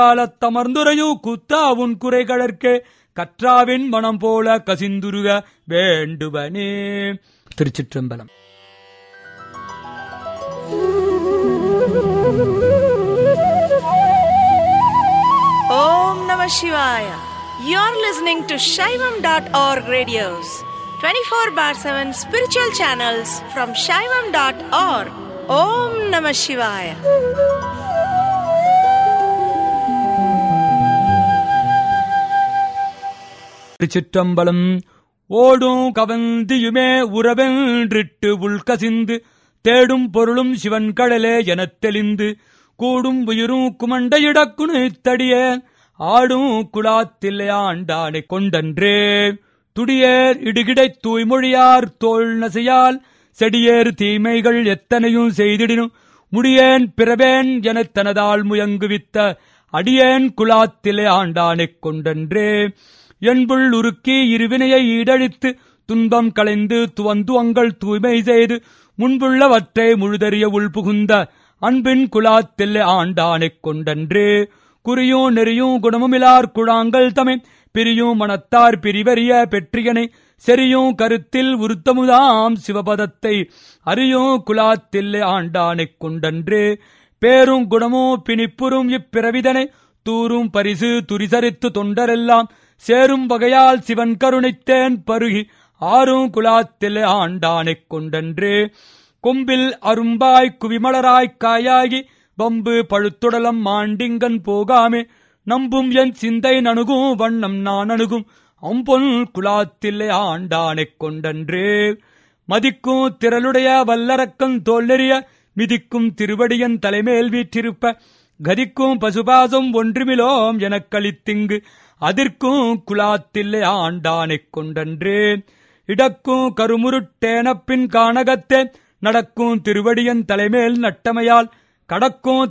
காலத்தமர்ந்துரையும் கூத்தா உன் குறைகளற்கே கற்றாவின் மனம் போல கசிந்துருக வேண்டுவனே திருச்சிற்றம்பலம் Om Namah Shivaya. You're listening to Shaivam.org radios, 24 bar 7 spiritual channels from Shaivam.org. Om Namah Shivaya. திருச்சிற்றம்பலம் ஓடும் கவந்தியுமே உறவென்றிட்டு உள்கசிந்து தேடும் பொருளும் சிவன் கடலே எனத் தெளிந்து கூடும் உயிரும் குமண்டையிடக்குணு தடியே ஆடும் குலாத்தில்லை ஆண்டானை கொண்டன்றே துடியேர் இடுகிடைத் தூய்மொழியார் தோல் நசையால் செடியேறு தீமைகள் எத்தனையும் செய்திடினும் முடியேன் பிறவேன் எனத் தனதால் முயங்குவித்த அடியேன் குலாத்திலே ஆண்டானைக் கொண்டன்றே என்புள் உருக்கி இருவினையை ஈடழித்து துன்பம் களைந்து துவந்துவங்கள் தூய்மை செய்து முன்புள்ளவற்றை முழுதறிய உள்புகுந்த அன்பின் குலாத்திலே ஆண்டானைக் கொண்டன்றே குறியும் நெறியும் குணமுமிலார் குழாங்கள் தமை பிரியும் மனத்தார் பிரிவறிய பெற்றியனை செரியும் கருத்தில் உருத்தமுதாம் சிவபதத்தை அறியும் குலாத்தில்லை ஆண்டானைக் கொண்டன்றே பேரும் குணமும் பிணிப்புறும் இப்பிறவிதனை தூரும் பரிசு துரிசரித்து தொண்டரெல்லாம் சேரும் வகையால் சிவன் கருணைத்தேன் பருகி ஆறும் குலாத்திலே ஆண்டானைக் கொண்டன்றே கொம்பில் அரும்பாய் குவிமலராய்க் காயாகி வம்பு பழுத்துடலம் மாண்டிங்கன் போகாமே நம்பும் என் சிந்தை நணுகும் வண்ணம் நான் அணுகும் அம்பொன் குலாத்தில்லை ஆண்டானைக் கொண்டன்றே மதிக்கும் திரளுடைய வல்லரக்கன் தோல்லெறிய மிதிக்கும் திருவடியன் தலைமேல் வீற்றிருப்ப கதிக்கும் பசுபாசம் ஒன்றுமிலோம் எனக் கழித்திங்கு அதிர்க்கும் குலாத்தில்லை ஆண்டானைக் கொண்டன்றே இடக்கும் கருமுருட்டேனப்பின் கானகத்தே நடக்கும் திருவடியன் தலைமேல் நட்டமையால் கடக்கும்